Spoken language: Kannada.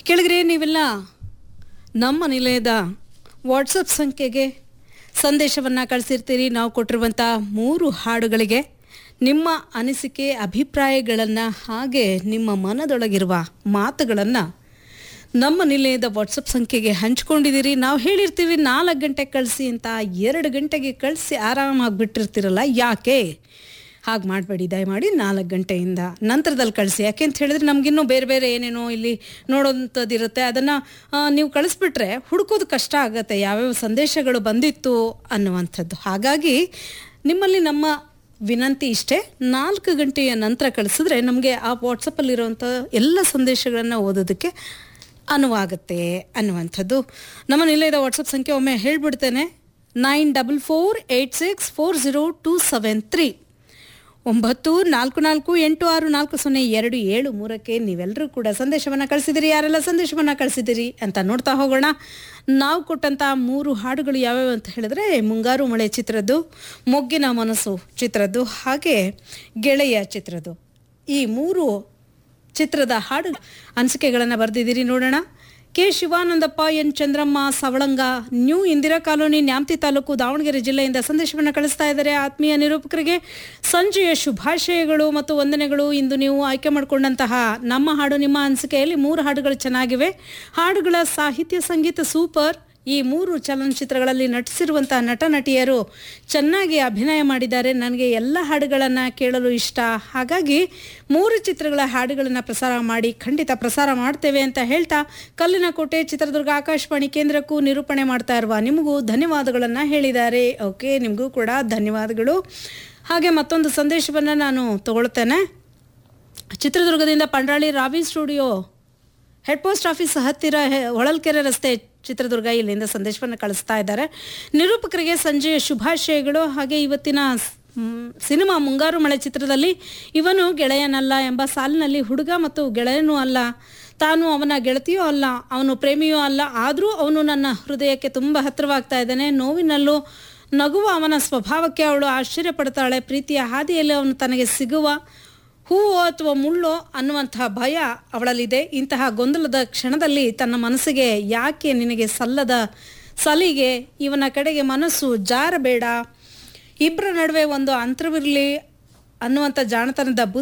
ಕೆಳಗರೆ ನೀವೆಲ್ಲ ನಮ್ಮ ನಿಲಯದ ವಾಟ್ಸಪ್ ಸಂಖ್ಯೆಗೆ ಸಂದೇಶವನ್ನು ಕಳಿಸಿರ್ತೀರಿ ನಾವು ಕೊಟ್ಟಿರುವಂಥ ಮೂರು ಹಾಡುಗಳಿಗೆ ನಿಮ್ಮ ಅನಿಸಿಕೆ ಅಭಿಪ್ರಾಯಗಳನ್ನು ಹಾಗೆ ನಿಮ್ಮ ಮನದೊಳಗಿರುವ ಮಾತುಗಳನ್ನು ನಮ್ಮ ನಿಲಯದ ವಾಟ್ಸಪ್ ಸಂಖ್ಯೆಗೆ ಹಂಚ್ಕೊಂಡಿದ್ದೀರಿ ನಾವು ಹೇಳಿರ್ತೀವಿ ನಾಲ್ಕು ಗಂಟೆಗೆ ಕಳಿಸಿ ಅಂತ ಎರಡು ಗಂಟೆಗೆ ಕಳಿಸಿ ಆರಾಮಾಗಿ ಬಿಟ್ಟಿರ್ತೀರಲ್ಲ ಯಾಕೆ ಹಾಗೆ ಮಾಡಬೇಡಿ ದಯಮಾಡಿ ನಾಲ್ಕು ಗಂಟೆಯಿಂದ ನಂತರದಲ್ಲಿ ಕಳಿಸಿ ಯಾಕೆ ಅಂತ ಹೇಳಿದ್ರೆ ನಮಗಿನ್ನೂ ಬೇರೆ ಬೇರೆ ಏನೇನೋ ಇಲ್ಲಿ ನೋಡೋಂಥದ್ದು ಇರುತ್ತೆ ಅದನ್ನು ನೀವು ಕಳಿಸ್ಬಿಟ್ರೆ ಹುಡುಕೋದು ಕಷ್ಟ ಆಗುತ್ತೆ ಯಾವ್ಯಾವ ಸಂದೇಶಗಳು ಬಂದಿತ್ತು ಅನ್ನುವಂಥದ್ದು ಹಾಗಾಗಿ ನಿಮ್ಮಲ್ಲಿ ನಮ್ಮ ವಿನಂತಿ ಇಷ್ಟೇ ನಾಲ್ಕು ಗಂಟೆಯ ನಂತರ ಕಳಿಸಿದ್ರೆ ನಮಗೆ ಆ ವಾಟ್ಸಪ್ಪಲ್ಲಿರುವಂಥ ಎಲ್ಲ ಸಂದೇಶಗಳನ್ನು ಓದೋದಕ್ಕೆ ಅನುವಾಗುತ್ತೆ ಅನ್ನುವಂಥದ್ದು ನಮ್ಮ ನಿಲಯದ ವಾಟ್ಸಪ್ ಸಂಖ್ಯೆ ಒಮ್ಮೆ ಹೇಳ್ಬಿಡ್ತೇನೆ nine double four eight six four zero two seven three ಒಂಬತ್ತು ನಾಲ್ಕು ನಾಲ್ಕು ಎಂಟು ಆರು ನಾಲ್ಕು ಸೊನ್ನೆ ಎರಡು ಏಳು ಮೂರಕ್ಕೆ ನೀವೆಲ್ಲರೂ ಕೂಡ ಸಂದೇಶವನ್ನು ಕಳಿಸಿದಿರಿ ಯಾರೆಲ್ಲ ಸಂದೇಶವನ್ನು ಕಳಿಸಿದಿರಿ ಅಂತ ನೋಡ್ತಾ ಹೋಗೋಣ ನಾವು ಕೊಟ್ಟಂಥ ಮೂರು ಹಾಡುಗಳು ಯಾವ್ಯಾವ ಅಂತ ಹೇಳಿದ್ರೆ ಮುಂಗಾರು ಮಳೆ ಚಿತ್ರದ್ದು ಮೊಗ್ಗಿನ ಮನಸ್ಸು ಚಿತ್ರದ್ದು ಹಾಗೆ ಗೆಳೆಯ ಚಿತ್ರದ್ದು ಈ ಮೂರು ಚಿತ್ರದ ಹಾಡು ಅನಿಸಿಕೆಗಳನ್ನು ಬರೆದಿದ್ದೀರಿ ನೋಡೋಣ K Shivanandappa N Chandramma Savalanga new Indira colony Nyamathi taluk Davanagere ಜಿಲ್ಲೆಯಿಂದ ಸಂದೇಶವನ್ನು ಕಳಿಸ್ತಾ ಇದ್ದಾರೆ ಆತ್ಮೀಯ ನಿರೂಪಕರಿಗೆ ಸಂಜೆಯ ಶುಭಾಶಯಗಳು ಮತ್ತು ವಂದನೆಗಳು ಇಂದು ನೀವು ಆಯ್ಕೆ ಮಾಡಿಕೊಂಡಂತಹ ನಮ್ಮ ಹಾಡು ನಿಮ್ಮ ಅನಿಸಿಕೆಯಲ್ಲಿ ಮೂರು ಹಾಡುಗಳು ಚೆನ್ನಾಗಿವೆ ಹಾಡುಗಳ ಸಾಹಿತ್ಯ ಸಂಗೀತ ಸೂಪರ್ ಈ ಮೂರು ಚಲನಚಿತ್ರಗಳಲ್ಲಿ ನಟಿಸಿರುವಂತಹ ನಟ ನಟಿಯರು ಚೆನ್ನಾಗಿ ಅಭಿನಯ ಮಾಡಿದ್ದಾರೆ ನನಗೆ ಎಲ್ಲ ಹಾಡುಗಳನ್ನು ಕೇಳಲು ಇಷ್ಟ ಹಾಗಾಗಿ ಮೂರು ಚಿತ್ರಗಳ ಹಾಡುಗಳನ್ನು ಪ್ರಸಾರ ಮಾಡಿ ಖಂಡಿತ ಪ್ರಸಾರ ಮಾಡ್ತೇವೆ ಅಂತ ಹೇಳ್ತಾ ಕಲ್ಲಿನ ಕೋಟೆ ಚಿತ್ರದುರ್ಗ ಆಕಾಶವಾಣಿ ಕೇಂದ್ರಕ್ಕೂ ನಿರೂಪಣೆ ಮಾಡ್ತಾ ಇರುವ ನಿಮಗೂ ಧನ್ಯವಾದಗಳನ್ನು ಹೇಳಿದ್ದಾರೆ ಓಕೆ ನಿಮಗೂ ಕೂಡ ಧನ್ಯವಾದಗಳು ಹಾಗೆ ಮತ್ತೊಂದು ಸಂದೇಶವನ್ನು ನಾನು ತಗೊಳ್ತೇನೆ ಚಿತ್ರದುರ್ಗದಿಂದ ಪಂಡ್ರಾಳಿ Ravi studio head post office ಹತ್ತಿರ ಹೆ- ಹೊಳಲ್ಕೆರೆ ರಸ್ತೆ ಚಿತ್ರದುರ್ಗ ಇಲ್ಲಿಂದ ಸಂದೇಶವನ್ನು ಕಳಿಸ್ತಾ ಇದ್ದಾರೆ ನಿರೂಪಕರಿಗೆ ಸಂಜೆಯ ಶುಭಾಶಯಗಳು ಹಾಗೆ ಇವತ್ತಿನ ಸ್- ಮ್, ಸಿನಿಮಾ ಮುಂಗಾರು ಮಳೆ ಚಿತ್ರದಲ್ಲಿ ಇವನು ಗೆಳೆಯನಲ್ಲ ಎಂಬ ಸಾಲಿನಲ್ಲಿ ಹುಡುಗ ಮತ್ತು ಗೆಳೆಯನೂ ಅಲ್ಲ ತಾನು ಅವನ ಗೆಳತಿಯೂ ಅಲ್ಲ ಅವನು ಪ್ರೇಮಿಯೂ ಅಲ್ಲ ಆದರೂ ಅವನು ನನ್ನ ಹೃದಯಕ್ಕೆ ತುಂಬ ಹತ್ತಿರವಾಗ್ತಾ ಇದ್ದಾನೆ ನೋವಿನಲ್ಲೂ ನಗುವ ಅವನ ಸ್ವಭಾವಕ್ಕೆ ಅವಳು ಆಶ್ಚರ್ಯ ಪಡ್ತಾಳೆ ಪ್ರೀತಿಯ ಹಾದಿಯಲ್ಲಿ ಅವನು ತನಗೆ ಸಿಗುವ ಹೂವು ಅಥವಾ ಮುಳ್ಳು ಅನ್ನುವಂತಹ ಭಯ ಅವಳಲ್ಲಿದೆ ಇಂತಹ ಗೊಂದಲದ ಕ್ಷಣದಲ್ಲಿ ತನ್ನ ಮನಸ್ಸಿಗೆ ಯಾಕೆ ನಿನಗೆ ಸಲ್ಲದ ಸಲಿಗೆ ಇವನ ಕಡೆಗೆ ಮನಸ್ಸು ಜಾರಬೇಡ ಇಬ್ಬರ ನಡುವೆ ಒಂದು ಅಂತರವಿರಲಿ ಅನ್ನುವಂಥ ಜಾಣತನದ ಬುದ್ಧಿ